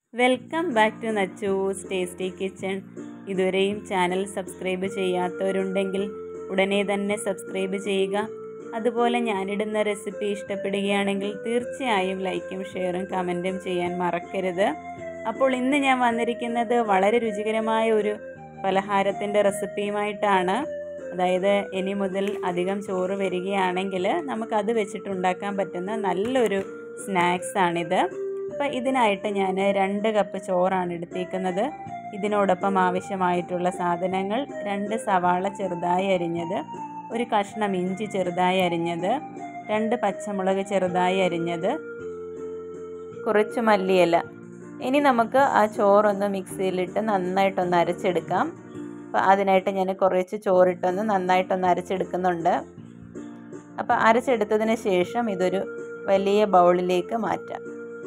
welcome back to Nachu's tasty kitchen ഇതുവരെയും channel subscribe ചെയ്യാത്തവരുണ്ടെങ്കിൽ ഉടനെ തന്നെ സബ്സ്ക്രൈബ് ചെയ്യുക അതുപോലെ ഞാനിടുന്ന റെസിപ്പി ഇഷ്ടപ്പെടുകയാണെങ്കിൽ തീർച്ചയായും ലൈക്കും ഷെയറും കമൻറ്റും ചെയ്യാൻ മറക്കരുത് അപ്പോൾ ഇന്ന് ഞാൻ വന്നിരിക്കുന്നത് വളരെ രുചികരമായ ഒരു പലഹാരത്തിൻ്റെ റെസിപ്പിയുമായിട്ടാണ് അതായത് ഇനി മുതൽ അധികം ചോറ് വരികയാണെങ്കിൽ നമുക്കത് വെച്ചിട്ടുണ്ടാക്കാൻ പറ്റുന്ന നല്ലൊരു സ്നാക്സാണിത് അപ്പോൾ ഇതിനായിട്ട് ഞാൻ രണ്ട് കപ്പ് ചോറാണ് എടുത്തേക്കുന്നത് ഇതിനോടൊപ്പം ആവശ്യമായിട്ടുള്ള സാധനങ്ങൾ രണ്ട് സവാള ചെറുതായി അരിഞ്ഞത് ഒരു കഷ്ണം ഇഞ്ചി ചെറുതായി അരിഞ്ഞത് രണ്ട് പച്ചമുളക് ചെറുതായി അരിഞ്ഞത് കുറച്ച് മല്ലിയില ഇനി നമുക്ക് ആ ചോറൊന്ന് മിക്സിയിലിട്ട് നന്നായിട്ടൊന്ന് അരച്ചെടുക്കാം അപ്പോൾ അതിനായിട്ട് ഞാൻ കുറച്ച് ചോറിട്ടൊന്ന് നന്നായിട്ടൊന്ന് അരച്ചെടുക്കുന്നുണ്ട് അപ്പോൾ അരച്ചെടുത്തതിന് ശേഷം ഇതൊരു വലിയ ബൗളിലേക്ക് മാറ്റാം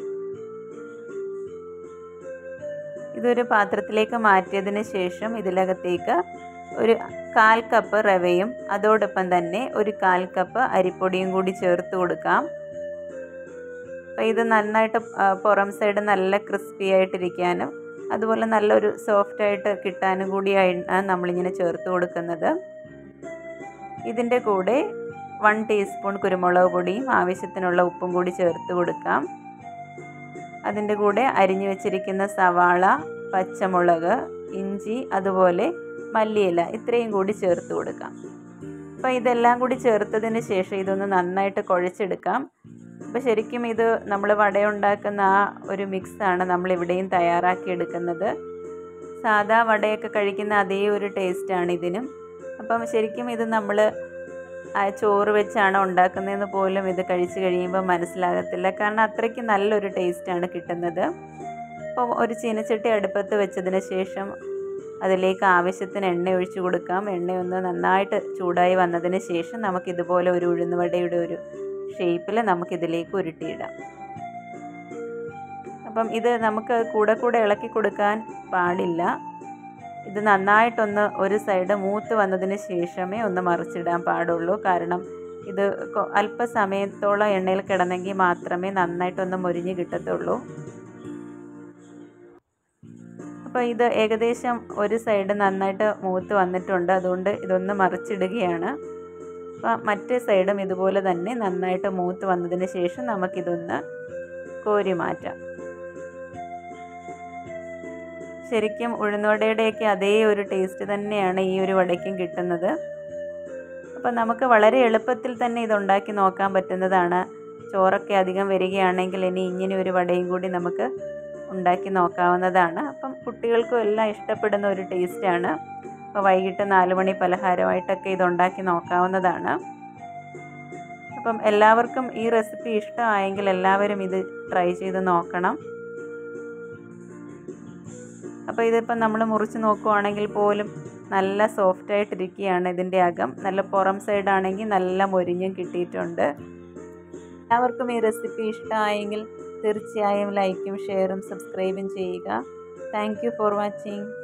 ഇതൊരു പാത്രത്തിലേക്ക് മാറ്റിയതിന് ശേഷം ഇതിലകത്തേക്ക് ഒരു കാൽ കപ്പ് റവയും അതോടൊപ്പം തന്നെ ഒരു കാൽ കപ്പ് അരിപ്പൊടിയും കൂടി ചേർത്ത് കൊടുക്കാം അപ്പോൾ ഇത് നന്നായിട്ട് പുറം സൈഡ് നല്ല ക്രിസ്പി ആയിട്ടിരിക്കാനും അതുപോലെ നല്ലൊരു സോഫ്റ്റ് ആയിട്ട് കിട്ടാനും കൂടിയാണ് നമ്മളിങ്ങനെ ചേർത്ത് കൊടുക്കുന്നത് ഇതിൻ്റെ കൂടെ വൺ ടീസ്പൂൺ കുരുമുളക് പൊടിയും ആവശ്യത്തിനുള്ള ഉപ്പും കൂടി ചേർത്ത് കൊടുക്കാം അതിൻ്റെ കൂടെ അരിഞ്ഞു വെച്ചിരിക്കുന്ന സവാള പച്ചമുളക് ഇഞ്ചി അതുപോലെ മല്ലിയില ഇത്രയും കൂടി ചേർത്ത് കൊടുക്കാം അപ്പോൾ ഇതെല്ലാം കൂടി ചേർത്തതിന് ശേഷം ഇതൊന്ന് നന്നായിട്ട് കുഴച്ചെടുക്കാം അപ്പോൾ ശരിക്കും ഇത് നമ്മൾ വടയുണ്ടാക്കുന്ന ആ ഒരു മിക്സാണ് നമ്മളിവിടെയും തയ്യാറാക്കിയെടുക്കുന്നത് സാധാ വടയൊക്കെ കഴിക്കുന്ന അതേ ഒരു ടേസ്റ്റാണ് ഇതിനും അപ്പം ശരിക്കും ഇത് നമ്മൾ ചോറ് വെച്ചാണ് ഉണ്ടാക്കുന്നതെന്ന് പോലും ഇത് കഴിച്ച് കഴിയുമ്പോൾ മനസ്സിലാകത്തില്ല കാരണം അത്രയ്ക്ക് നല്ലൊരു ടേസ്റ്റാണ് കിട്ടുന്നത് അപ്പോൾ ഒരു ചീനച്ചട്ടി അടുപ്പത്ത് വെച്ചതിന് ശേഷം അതിലേക്ക് ആവശ്യത്തിന് എണ്ണ ഒഴിച്ചു കൊടുക്കാം എണ്ണയൊന്ന് നന്നായിട്ട് ചൂടായി വന്നതിന് ശേഷം നമുക്കിതുപോലെ ഒരു ഉഴുന്നുവടയുടെ ഒരു ഷേപ്പിൽ നമുക്കിതിലേക്ക് ഉരുട്ടിയിടാം അപ്പം ഇത് നമുക്ക് കൂടെ കൂടെ ഇളക്കി കൊടുക്കാൻ പാടില്ല ഇത് നന്നായിട്ടൊന്ന് ഒരു സൈഡ് മൂത്ത് വന്നതിന് ശേഷമേ ഒന്ന് മറിച്ചിടാൻ പാടുള്ളൂ കാരണം ഇത് അല്പസമയത്തോളം എണ്ണയിൽ കിടന്നെങ്കിൽ മാത്രമേ നന്നായിട്ടൊന്ന് മുരിഞ്ഞ് കിട്ടത്തുള്ളൂ അപ്പോൾ ഇത് ഏകദേശം ഒരു സൈഡ് നന്നായിട്ട് മൂത്ത് വന്നിട്ടുണ്ട് അതുകൊണ്ട് ഇതൊന്ന് മറിച്ചിടുകയാണ് അപ്പോൾ മറ്റേ സൈഡും ഇതുപോലെ തന്നെ നന്നായിട്ട് മൂത്ത് വന്നതിന് ശേഷം നമുക്കിതൊന്ന് കോരി മാറ്റാം ശരിക്കും ഉഴുന്നുവടയുടെയൊക്കെ അതേ ഒരു ടേസ്റ്റ് തന്നെയാണ് ഈ ഒരു വടയ്ക്കും കിട്ടുന്നത് അപ്പം നമുക്ക് വളരെ എളുപ്പത്തിൽ തന്നെ ഇതുണ്ടാക്കി നോക്കാൻ പറ്റുന്നതാണ് ചോറൊക്കെ അധികം വരികയാണെങ്കിൽ ഇനി ഇങ്ങനെ ഒരു വടയും കൂടി നമുക്ക് ഉണ്ടാക്കി നോക്കാവുന്നതാണ് അപ്പം കുട്ടികൾക്കും എല്ലാം ഇഷ്ടപ്പെടുന്ന ഒരു ടേസ്റ്റാണ് അപ്പോൾ വൈകിട്ട് നാല് മണി പലഹാരമായിട്ടൊക്കെ ഇതുണ്ടാക്കി നോക്കാവുന്നതാണ് അപ്പം എല്ലാവർക്കും ഈ റെസിപ്പി ഇഷ്ടമായെങ്കിൽ എല്ലാവരും ഇത് ട്രൈ ചെയ്ത് നോക്കണം അപ്പോൾ ഇതിപ്പം നമ്മൾ മുറിച്ച് നോക്കുവാണെങ്കിൽ പോലും നല്ല സോഫ്റ്റ് ആയിട്ടിരിക്കുകയാണ് ഇതിൻ്റെ അകം നല്ല പുറം സൈഡാണെങ്കിൽ നല്ല മൊരിഞ്ഞും കിട്ടിയിട്ടുണ്ട് എല്ലാവർക്കും ഈ റെസിപ്പി ഇഷ്ടമായെങ്കിൽ തീർച്ചയായും ലൈക്കും ഷെയറും സബ്സ്ക്രൈബും ചെയ്യുക താങ്ക് ഫോർ വാച്ചിങ്